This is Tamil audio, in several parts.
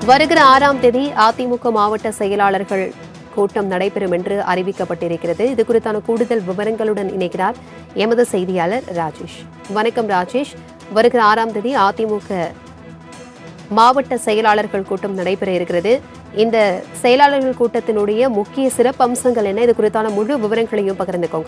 வருகிற ஆறாம் தேதி அதிமுக மாவட்ட செயலாளர்கள் கூட்டம் நடைபெறும் என்று அறிவிக்கப்பட்டிருக்கிறது இது குறித்தான கூடுதல் விவரங்களுடன் இணைக்கிறார் எமது செய்தியாளர் ராஜேஷ் வணக்கம் ராஜேஷ் வருகிற ஆறாம் தேதி அதிமுக மாவட்ட செயலாளர்கள் கூட்டம் நடைபெற இருக்கிறது இந்த செயலாளர்கள் கூட்டத்தினுடைய முக்கிய சிறப்பம்சங்கள் என்ன இது குறித்தான முழு விவரங்களையும் பகிர்ந்துக்கோங்க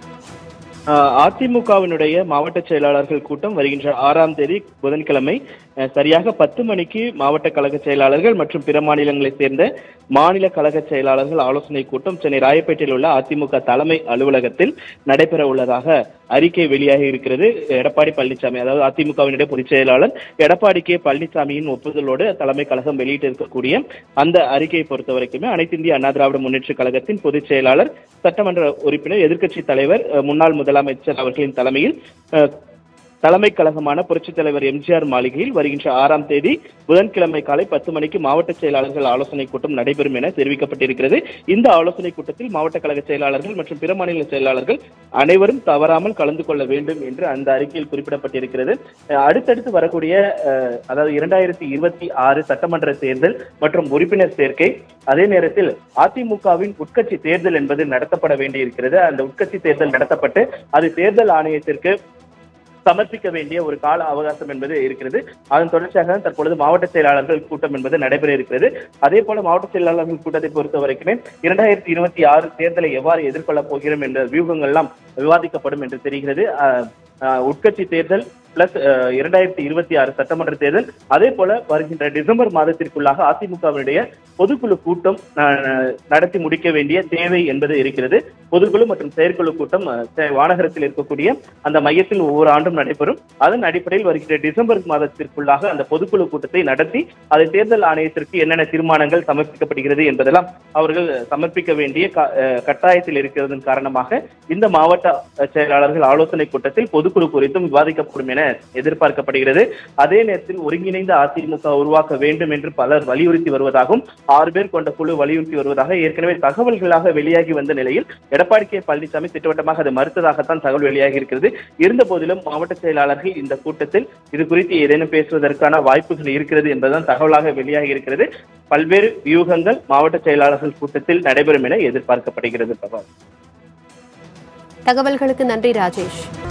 ஆஹ் அதிமுகவினுடைய மாவட்ட செயலாளர்கள் கூட்டம் வருகின்ற ஆறாம் தேதி புதன்கிழமை அஹ், சரியாக பத்து மணிக்கு மாவட்ட கழக செயலாளர்கள் மற்றும் பிற மாநிலங்களைச் சேர்ந்த மாநில கழக செயலாளர்கள் ஆலோசனை கூட்டம் சென்னை ராயப்பேட்டையில் உள்ள அதிமுக தலைமை அலுவலகத்தில் நடைபெற உள்ளதாக அறிக்கை வெளியாகி இருக்கிறது எடப்பாடி பழனிசாமி அதாவது அதிமுகவினுடைய பொதுச் செயலாளர் எடப்பாடி கே பழனிசாமியின் ஒப்புதலோடு தலைமை கழகம் வெளியிட்டிருக்கக்கூடிய அந்த அறிக்கையை பொறுத்த வரைக்குமே அனைத்து இந்திய அண்ணா திராவிட முன்னேற்ற கழகத்தின் பொதுச் செயலாளர் சட்டமன்ற உறுப்பினர் எதிர்க்கட்சி தலைவர் அஹ், முன்னாள் முதலமைச்சர் அவர்களின் தலைமையில் அஹ், தலைமை கழகமான புரட்சித் தலைவர் எம்ஜிஆர் மாளிகையில் வருகின்ற ஆறாம் தேதி புதன்கிழமை காலை பத்து மணிக்கு மாவட்ட செயலாளர்கள் ஆலோசனை கூட்டம் நடைபெறும் என தெரிவிக்கப்பட்டிருக்கிறது இந்த ஆலோசனை கூட்டத்தில் மாவட்ட கழக செயலாளர்கள் மற்றும் பிற மாநில செயலாளர்கள் அனைவரும் தவறாமல் கலந்து கொள்ள வேண்டும் என்று அந்த அறிக்கையில் குறிப்பிடப்பட்டிருக்கிறது அஹ் அடுத்தடுத்து வரக்கூடிய அஹ், அதாவது இரண்டாயிரத்தி இருபத்தி ஆறு சட்டமன்ற தேர்தல் மற்றும் உறுப்பினர் சேர்க்கை அதே நேரத்தில் அதிமுகவின் உட்கட்சி தேர்தல் என்பது நடத்தப்பட வேண்டியிருக்கிறது அந்த உட்கட்சி தேர்தல் நடத்தப்பட்டு அது தேர்தல் ஆணையத்திற்கு சமர்ப்பிக்க வேண்டிய ஒரு கால அவகாசம் என்பது இருக்கிறது அதன் தொடர்ச்சியாக தான் தற்பொழுது மாவட்ட செயலாளர்கள் கூட்டம் என்பது நடைபெற இருக்கிறது அதே போல மாவட்ட செயலாளர்கள் கூட்டத்தை பொறுத்த வரைக்குமே இரண்டாயிரத்தி இருபத்தி ஆறு தேர்தலை எவ்வாறு எதிர்கொள்ளப் போகிறோம் என்ற வியூகங்கள் எல்லாம் விவாதிக்கப்படும் என்று தெரிகிறது அஹ், அஹ், உட்கட்சி தேர்தல் பிளஸ் இரண்டாயிரத்தி இருபத்தி ஆறு சட்டமன்ற தேர்தல் அதே போல வருகின்ற டிசம்பர் மாதத்திற்குள்ளாக அதிமுகவினுடைய பொதுக்குழு கூட்டம் அஹ், நடத்தி முடிக்க வேண்டிய தேவை என்பது இருக்கிறது பொதுக்குழு மற்றும் செயற்குழு கூட்டம் அஹ், சே- வானகரத்தில் இருக்கக்கூடிய அந்த மையத்தில் ஒவ்வொரு ஆண்டும் நடைபெறும் அதன் அடிப்படையில் வருகின்ற டிசம்பர் மாதத்திற்குள்ளாக அந்த பொதுக்குழு கூட்டத்தை நடத்தி அதை தேர்தல் ஆணையத்திற்கு என்னென்ன தீர்மானங்கள் சமர்ப்பிக்கப்படுகிறது என்பதெல்லாம் அவர்கள் சமர்ப்பிக்க வேண்டிய க- அஹ், கட்டாயத்தில் இருக்கிறதன் காரணமாக இந்த மாவட்ட அஹ், செயலாளர்கள் ஆலோசனை கூட்டத்தில் பொதுக்குழு குறித்தும் விவாதிக்கப்படும் என எதிர்பார்க்கப்படுகிறது அதே நேரத்தில் ஒருங்கிணைந்த அதிமுக உருவாக்க வேண்டும் என்று பலர் வலியுறுத்தி வருவதாகவும் ஆறு பேர் கொண்ட குழு வலியுறுத்தி வருவதாக ஏற்கனவே தகவல்களாக வெளியாகி வந்த நிலையில் எடப்பாடி கே பழனிசாமி திட்டவட்டமாக அதை மறுத்ததாகத்தான் தகவல் வெளியாகி இருக்கிறது இருந்த போதிலும் மாவட்ட செயலாளர்கள் இந்த கூட்டத்தில் இது குறித்து ஏதேனும் பேசுவதற்கான வாய்ப்புகள் இருக்கிறது என்பதுதான் தகவலாக வெளியாகி இருக்கிறது பல்வேறு வியூகங்கள் மாவட்ட செயலாளர்கள் கூட்டத்தில் நடைபெறும் என எதிர்பார்க்கப்படுகிறது பிரபா தகவல்களுக்கு நன்றி ராஜேஷ்